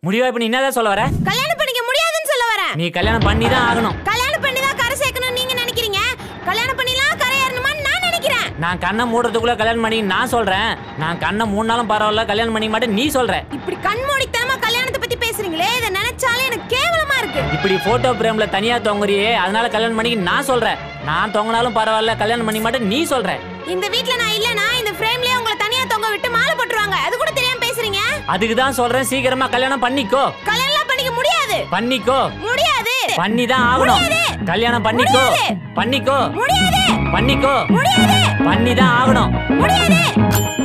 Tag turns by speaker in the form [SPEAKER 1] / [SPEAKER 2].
[SPEAKER 1] முடிவா இப்ப நீ என்னதான் சொல்ல வர
[SPEAKER 2] கல்யாணம் பண்ணிக்க முடியாதுன்னு சொல்ல வரேன்
[SPEAKER 1] நீ கல்யாணம் பண்ணி தான் ஆகணும்
[SPEAKER 2] கல்யாணம் பண்ணி தான் கரை சேர்க்கணும் நீங்க நினைக்கிறீங்க கல்யாணம் பண்ணிலாம் கரை ஏறணுமான்னு நான் நினைக்கிறேன்
[SPEAKER 1] நான் கண்ணை மூடுறதுக்குள்ள கல்யாணம் பண்ணி நான் சொல்றேன் நான் கண்ணை மூணாலும் பரவாயில்ல கல்யாணம் பண்ணி மாட்டேன் நீ சொல்ற
[SPEAKER 2] இப்படி கண்மூடித்தனமா கல்யாணத்தை பத்தி பேசுறீங்களே இதை நினைச்சாலே எனக்கு கேவலமா இருக்கு
[SPEAKER 1] இப்படி போட்டோ பிரேம்ல தனியா தொங்குறியே அதனால கல்யாணம் பண்ணி நான் சொல்றேன் நான் தொங்கினாலும் பரவாயில்ல கல்யாணம் பண்ணி மாட்டேன் நீ சொல்ற
[SPEAKER 2] இந்த வீட்ல நான் இல்லனா இந்த ஃப்ரேம்லயே உங்களை தனியா தொங்க விட்டு மாலை போட்டுருவாங்க அது கூட தெரியாம பேசுறீங்க
[SPEAKER 1] அதுக்கு தான் சொல்றேன் சீக்கிரமா கல்யாணம் பண்ணிக்கோ
[SPEAKER 2] கல்யாணம் பண்ணிக்க முடியாது
[SPEAKER 1] பண்ணிக்கோ
[SPEAKER 2] முடியாது
[SPEAKER 1] பண்ணி தான் ஆகணும்
[SPEAKER 2] முடியாது.
[SPEAKER 1] கல்யாணம் பண்ணிக்கோ
[SPEAKER 2] முடியாது.
[SPEAKER 1] பண்ணிக்கோ
[SPEAKER 2] முடியாது
[SPEAKER 1] பண்ணிக்கோ
[SPEAKER 2] முடியாது
[SPEAKER 1] பண்ணி தான் ஆகணும்
[SPEAKER 2] முடியாது